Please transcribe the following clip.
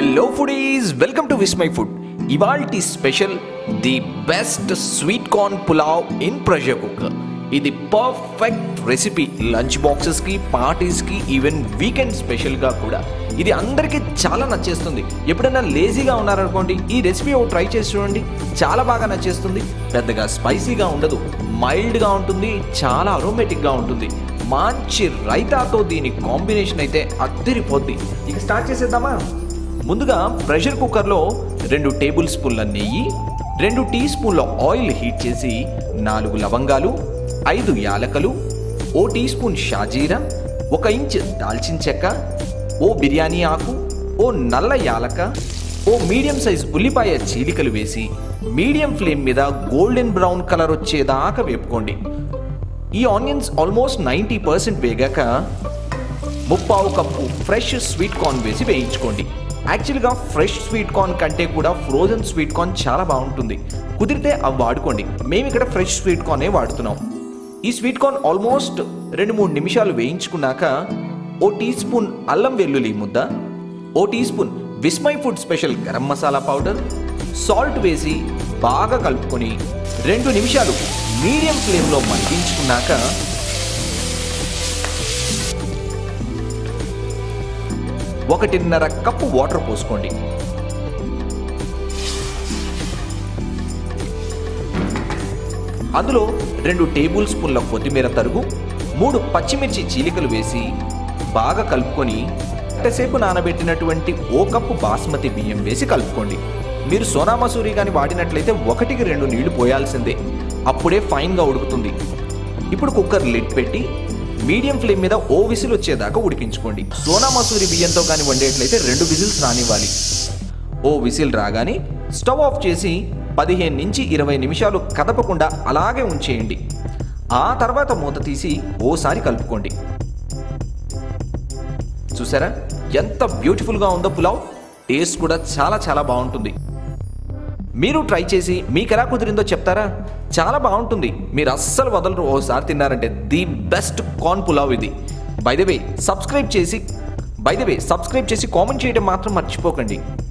hello foodies welcome to Vismai food ఇవాల్టి special the best sweet corn pulao in pressure cooker ఇది perfect recipe lunch బాక్సెస్కి పార్టీస్కి even weekend స్పెషల్గా కూడా ఇది అందరికీ చాలా నచ్చేస్తుంది ఎప్పుడైనా లేజీగా ఉన్నారనుకోండి ఈ రెసిపీ ఒకటి ట్రై చేసి చూడండి చాలా బాగా నచ్చేస్తుంది పెద్దగా స్పైసీగా ఉండదు మైల్డ్గా ఉంటుంది చాలా అరోమేటిక్గా ఉంటుంది మంచి రైతాతో దీని కాంబినేషన్ అయితే అద్దరిపోద్ది ఇక స్టార్ట్ చేసేద్దామా ముందుగా ప్రెషర్ కుక్కర్లో రెండు టేబుల్ స్పూన్ల నెయ్యి రెండు టీ స్పూన్ల ఆయిల్ హీట్ చేసి నాలుగు లవంగాలు ఐదు యాలకలు ఓ టీ స్పూన్ షాజీరా ఒక ఇంచ్ దాల్చిన చెక్క ఓ బిర్యానీ ఆకు ఓ నల్ల యాలక ఓ మీడియం సైజ్ ఉల్లిపాయ చీలికలు వేసి మీడియం ఫ్లేమ్ మీద గోల్డెన్ బ్రౌన్ కలర్ వచ్చేదాకా వేపుకోండి ఈ ఆనియన్స్ ఆల్మోస్ట్ నైంటీ పర్సెంట్ వేగాక ముప్పావు కప్పు ఫ్రెష్ స్వీట్ కార్న్ వేసి వేయించుకోండి యాక్చువల్గా ఫ్రెష్ స్వీట్ కార్న్ కంటే కూడా ఫ్రోజన్ స్వీట్ కార్న్ చాలా బాగుంటుంది కుదిరితే అవి వాడుకోండి మేము ఇక్కడ ఫ్రెష్ స్వీట్ కార్నే వాడుతున్నాం ఈ స్వీట్ కార్న్ ఆల్మోస్ట్ రెండు మూడు నిమిషాలు వేయించుకున్నాక ఓ టీ స్పూన్ అల్లం వెల్లుల్లి ముద్ద ఓ teaspoon Vismai food special garam masala powder salt వేసి బాగా కలుపుకొని రెండు నిమిషాలు మీడియం ఫ్లేమ్లో మగ్గించుకున్నాక ఒకటిన్నర కప్పు వాటర్ పోసుకోండి అందులో రెండు టేబుల్ స్పూన్ల కొత్తిమీర తరుగు మూడు పచ్చిమిర్చి చీలికలు వేసి బాగా కలుపుకొని ఎంతసేపు నానబెట్టినటువంటి ఓ కప్పు బాస్మతి బియ్యం వేసి కలుపుకోండి మీరు సోనా మసూరి కానీ వాడినట్లయితే ఒకటికి రెండు నీళ్లు పోయాల్సిందే అప్పుడే ఫైన్గా ఉడుకుతుంది ఇప్పుడు కుక్కర్ లిడ్ పెట్టి మీడియం ఫ్లేమ్ మీద ఓ విసిల్ వచ్చేదాకా ఉడికించుకోండి సోనా మసూరి బియ్యంతో కానీ వండేట్లయితే రెండు విజిల్స్ రానివ్వాలి ఓ విసిల్ రాగానే స్టవ్ ఆఫ్ చేసి పదిహేను నుంచి ఇరవై నిమిషాలు కదపకుండా అలాగే ఉంచేయండి ఆ తర్వాత మూత తీసి ఓసారి కలుపుకోండి చూసారా ఎంత బ్యూటిఫుల్గా ఉందో పులావ్ టేస్ట్ కూడా చాలా చాలా బాగుంటుంది మీరు ట్రై చేసి మీకు ఎలా కుదిరిందో చెప్తారా చాలా బాగుంటుంది మీరు అస్సలు వదలరు ఓసారి తిన్నారంటే ది బెస్ట్ కార్న్ పులావ్ ఇది బై ద వే సబ్స్క్రైబ్ చేసి బై ద వే సబ్స్క్రైబ్ చేసి కామెంట్ చేయడం మాత్రం మర్చిపోకండి